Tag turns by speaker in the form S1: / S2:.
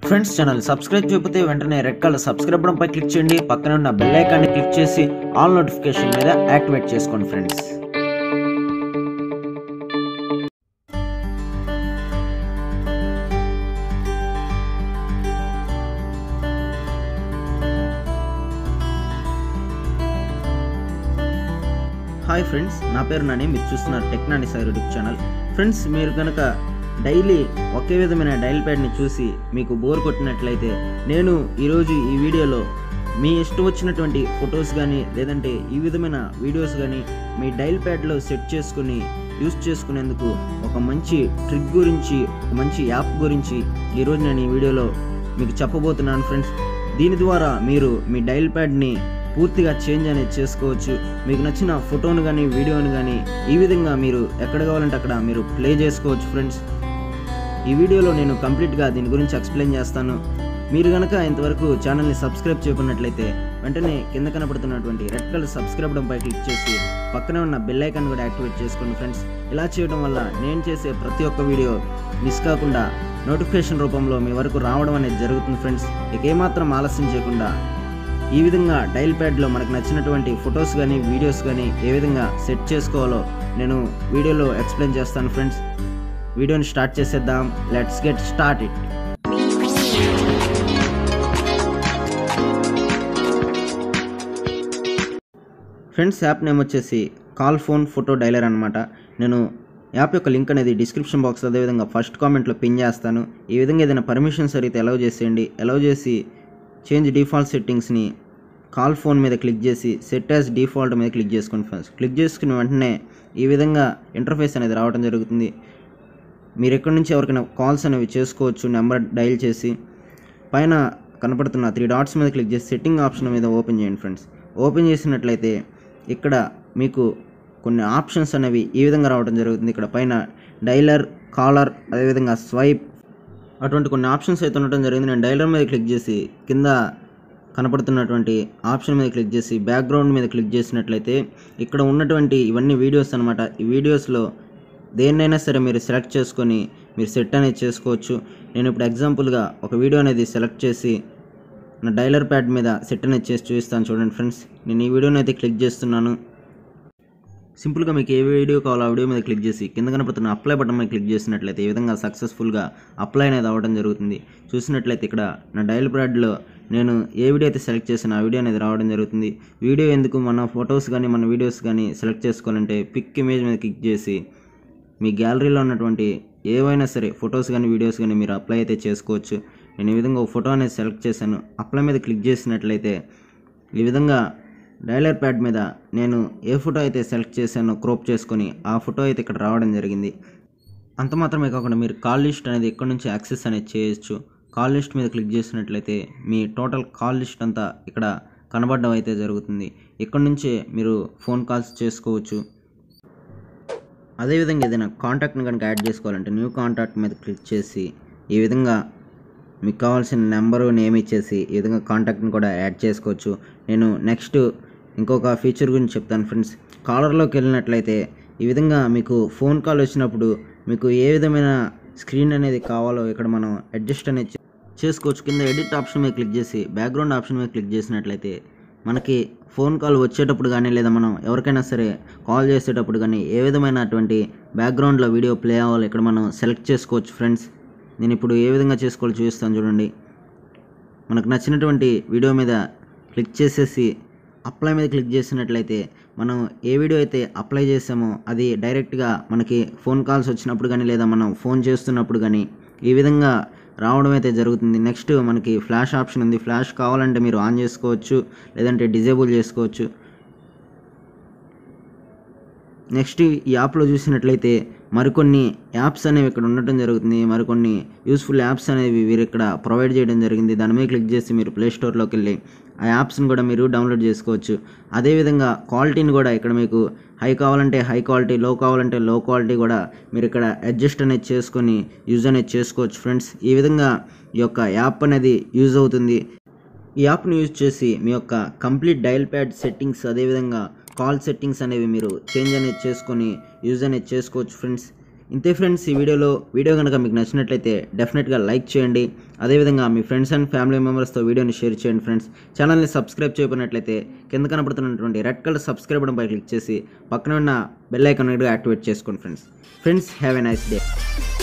S1: friends channel subscribe చేయకపోతే వెంటనే red colour subscribe button పై క్లిక్ చేయండి పక్కన ఉన్న బెల్ ఐకాన్ని క్లిక్ చేసి ఆల్ నోటిఫికేషన్ మీద యాక్టివేట్ చేసుకోండి ఫ్రెండ్స్ హాయ్ ఫ్రెండ్స్ నా పేరు నాని మీరు చూస్తున్నారు Tech Nani sir YouTube channel friends మీరు కనుక డైలీ ఒకే విధమైన డైల్ ప్యాడ్ని చూసి మీకు బోర్ కొట్టినట్లయితే నేను ఈరోజు ఈ వీడియోలో మీ ఇష్టం వచ్చినటువంటి ఫొటోస్ కానీ లేదంటే ఈ విధమైన వీడియోస్ కానీ మీ డైల్ ప్యాడ్లో సెట్ చేసుకుని యూస్ చేసుకునేందుకు ఒక మంచి ట్రిక్ గురించి ఒక మంచి యాప్ గురించి ఈరోజు నేను ఈ వీడియోలో మీకు చెప్పబోతున్నాను ఫ్రెండ్స్ దీని ద్వారా మీరు మీ డైల్ ప్యాడ్ని పూర్తిగా చేంజ్ అనేది చేసుకోవచ్చు మీకు నచ్చిన ఫోటోను కానీ వీడియోను కానీ ఈ విధంగా మీరు ఎక్కడ కావాలంటే అక్కడ మీరు ప్లే చేసుకోవచ్చు ఫ్రెండ్స్ ఈ వీడియోలో నేను కంప్లీట్గా దీని గురించి ఎక్స్ప్లెయిన్ చేస్తాను మీరు కనుక ఇంతవరకు ఛానల్ని సబ్స్క్రైబ్ చేయకున్నట్లయితే వెంటనే కింద కనపడుతున్నటువంటి రెడ్ కలర్ సబ్స్క్రైబ్ పై క్లిక్ చేసి పక్కనే ఉన్న బెల్ ఐకాన్ కూడా యాక్టివేట్ చేసుకోండి ఫ్రెండ్స్ ఇలా చేయడం వల్ల నేను చేసే ప్రతి ఒక్క వీడియో మిస్ కాకుండా నోటిఫికేషన్ రూపంలో మీ వరకు రావడం అనేది జరుగుతుంది ఫ్రెండ్స్ ఇక ఏమాత్రం ఆలస్యం చేయకుండా ఈ విధంగా డైల్ ప్యాడ్లో మనకు నచ్చినటువంటి ఫొటోస్ కానీ వీడియోస్ కానీ ఏ విధంగా సెట్ చేసుకోవాలో నేను వీడియోలో ఎక్స్ప్లెయిన్ చేస్తాను ఫ్రెండ్స్ వీడియోని స్టార్ట్ చేసేద్దాం let's get start it friends app name వచ్చేసి కాల్ ఫోన్ ఫోటో డైలర్ అనమాట నేను యాప్ యొక్క లింక్ అనేది డిస్క్రిప్షన్ బాక్స్ అదేవిధంగా ఫస్ట్ కామెంట్లో పిన్ చేస్తాను ఈ విధంగా ఏదైనా పర్మిషన్స్ అడిగితే అలౌ చేసేయండి అలౌ చేసి చేంజ్ డిఫాల్ట్ సెట్టింగ్స్ని కాల్ ఫోన్ మీద క్లిక్ చేసి సెట్ యాజ్ డిఫాల్ట్ మీద క్లిక్ చేసుకోండి ఫ్రెండ్స్ క్లిక్ చేసుకున్న వెంటనే ఈ విధంగా ఇంటర్ఫేస్ అనేది రావడం జరుగుతుంది మీరు ఎక్కడి నుంచి ఎవరికైనా కాల్స్ అనేవి చేసుకోవచ్చు నెంబర్ డైల్ చేసి పైన కనపడుతున్న త్రీ డాట్స్ మీద క్లిక్ చేసి సెట్టింగ్ ఆప్షన్ మీద ఓపెన్ చేయండి ఫ్రెండ్స్ ఓపెన్ చేసినట్లయితే ఇక్కడ మీకు కొన్ని ఆప్షన్స్ అనేవి ఈ విధంగా రావడం జరుగుతుంది ఇక్కడ పైన డైలర్ కాలర్ అదేవిధంగా స్వైప్ అటువంటి కొన్ని ఆప్షన్స్ అయితే ఉండటం జరిగింది నేను డైలర్ మీద క్లిక్ చేసి కింద కనపడుతున్నటువంటి ఆప్షన్ మీద క్లిక్ చేసి బ్యాక్గ్రౌండ్ మీద క్లిక్ చేసినట్లయితే ఇక్కడ ఉన్నటువంటి ఇవన్నీ వీడియోస్ అనమాట ఈ వీడియోస్లో దేన్నైనా సరే మీరు సెలెక్ట్ చేసుకొని మీరు సెట్ అనేది చేసుకోవచ్చు నేను ఇప్పుడు ఎగ్జాంపుల్గా ఒక వీడియో అనేది సెలెక్ట్ చేసి నా డైలర్ ప్యాడ్ మీద సెట్ అనేది చేసి చూపిస్తాను చూడండి ఫ్రెండ్స్ నేను ఈ వీడియోని అయితే క్లిక్ చేస్తున్నాను సింపుల్గా మీకు ఏ వీడియో కావాలో ఆ వీడియో మీద క్లిక్ చేసి కింద కనపడుతున్న అప్లై బటన్ మీద క్లిక్ చేసినట్లయితే ఈ విధంగా సక్సెస్ఫుల్గా అప్లై అనేది అవ్వడం జరుగుతుంది చూసినట్లయితే ఇక్కడ నా డైల్ ప్యాడ్లో నేను ఏ వీడియో అయితే సెలెక్ట్ చేసిన ఆ వీడియో అనేది రావడం జరుగుతుంది వీడియో ఎందుకు మన ఫొటోస్ కానీ మన వీడియోస్ కానీ సెలెక్ట్ చేసుకోవాలంటే పిక్ ఇమేజ్ మీద క్లిక్ చేసి మీ గ్యాలరీలో ఉన్నటువంటి ఏవైనా సరే ఫొటోస్ కానీ వీడియోస్ కానీ మీరు అప్లై అయితే చేసుకోవచ్చు నేను ఈ విధంగా ఒక ఫోటో అనేది సెలెక్ట్ చేశాను అప్లై మీద క్లిక్ చేసినట్లయితే ఈ విధంగా డైలర్ ప్యాడ్ మీద నేను ఏ ఫోటో అయితే సెలెక్ట్ చేశానో క్రోప్ చేసుకొని ఆ ఫోటో అయితే ఇక్కడ రావడం జరిగింది అంత మాత్రమే కాకుండా మీరు కాల్ లిస్ట్ అనేది ఇక్కడ నుంచి యాక్సెస్ అనేది చేయొచ్చు కాల్ లిస్ట్ మీద క్లిక్ చేసినట్లయితే మీ టోటల్ కాల్ లిస్ట్ అంతా ఇక్కడ కనబడడం అయితే జరుగుతుంది ఇక్కడ నుంచే మీరు ఫోన్ కాల్స్ చేసుకోవచ్చు అదేవిధంగా ఏదైనా కాంటాక్ట్ని కనుక యాడ్ చేసుకోవాలంటే న్యూ కాంటాక్ట్ మీద క్లిక్ చేసి ఈ విధంగా మీకు కావాల్సిన నెంబరు నేమ్ ఇచ్చేసి ఈ విధంగా కాంటాక్ట్ని కూడా యాడ్ చేసుకోవచ్చు నేను నెక్స్ట్ ఇంకొక ఫీచర్ గురించి చెప్తాను ఫ్రెండ్స్ కాలర్లోకి వెళ్ళినట్లయితే ఈ విధంగా మీకు ఫోన్ కాల్ వచ్చినప్పుడు మీకు ఏ విధమైన స్క్రీన్ అనేది కావాలో ఇక్కడ మనం అడ్జస్ట్ అనేది చే- చేసుకోవచ్చు కింద ఎడిట్ ఆప్షన్ మీద క్లిక్ చేసి బ్యాక్గ్రౌండ్ ఆప్షన్ మీద క్లిక్ చేసినట్లయితే మనకి ఫోన్ కాల్ వచ్చేటప్పుడు కానీ లేదా మనం ఎవరికైనా సరే కాల్ చేసేటప్పుడు కానీ ఏ విధమైనటువంటి బ్యాక్గ్రౌండ్లో వీడియో ప్లే అవ్వాలి ఇక్కడ మనం సెలెక్ట్ చేసుకోవచ్చు ఫ్రెండ్స్ నేను ఇప్పుడు ఏ విధంగా చేసుకోవాలో చూపిస్తాను చూడండి మనకు నచ్చినటువంటి వీడియో మీద క్లిక్ చేసేసి అప్లై మీద క్లిక్ చేసినట్లయితే మనం ఏ వీడియో అయితే అప్లై చేసామో అది డైరెక్ట్గా మనకి ఫోన్ కాల్స్ వచ్చినప్పుడు కానీ లేదా మనం ఫోన్ చేస్తున్నప్పుడు కానీ ఈ విధంగా రావడం అయితే జరుగుతుంది నెక్స్ట్ మనకి ఫ్లాష్ ఆప్షన్ ఉంది ఫ్లాష్ కావాలంటే మీరు ఆన్ చేసుకోవచ్చు లేదంటే డిజేబుల్ చేసుకోవచ్చు నెక్స్ట్ ఈ యాప్లో చూసినట్లయితే మరికొన్ని యాప్స్ అనేవి ఇక్కడ ఉండటం జరుగుతుంది మరికొన్ని యూస్ఫుల్ యాప్స్ అనేవి వీరు ఇక్కడ ప్రొవైడ్ చేయడం జరిగింది దాని మీద క్లిక్ చేసి మీరు ప్లే స్టోర్లోకి వెళ్ళి ఆ యాప్స్ని కూడా మీరు డౌన్లోడ్ చేసుకోవచ్చు అదేవిధంగా క్వాలిటీని కూడా ఇక్కడ మీకు హై కావాలంటే హై క్వాలిటీ లో కావాలంటే లో క్వాలిటీ కూడా మీరు ఇక్కడ అడ్జస్ట్ అనేది చేసుకొని యూజ్ అనేది చేసుకోవచ్చు ఫ్రెండ్స్ ఈ విధంగా ఈ యొక్క యాప్ అనేది యూజ్ అవుతుంది ఈ యాప్ని యూజ్ చేసి మీ యొక్క కంప్లీట్ డైల్ ప్యాడ్ సెట్టింగ్స్ అదేవిధంగా కాల్ సెట్టింగ్స్ అనేవి మీరు చేంజ్ అనేది చేసుకొని యూజ్ అనేది చేసుకోవచ్చు ఫ్రెండ్స్ ఇంతే ఫ్రెండ్స్ ఈ వీడియోలో వీడియో కనుక మీకు నచ్చినట్లయితే డెఫినెట్గా లైక్ చేయండి అదేవిధంగా మీ ఫ్రెండ్స్ అండ్ ఫ్యామిలీ మెంబర్స్తో వీడియోని షేర్ చేయండి ఫ్రెండ్స్ ఛానల్ని సబ్స్క్రైబ్ చేయకున్నట్లయితే కింద కనబడుతున్నటువంటి రెడ్ కలర్ సబ్స్క్రైబ్ బటన్పై క్లిక్ చేసి పక్కన ఉన్న బెల్ ఐకాన్ యాక్టివేట్ చేసుకోండి friends friends have a nice day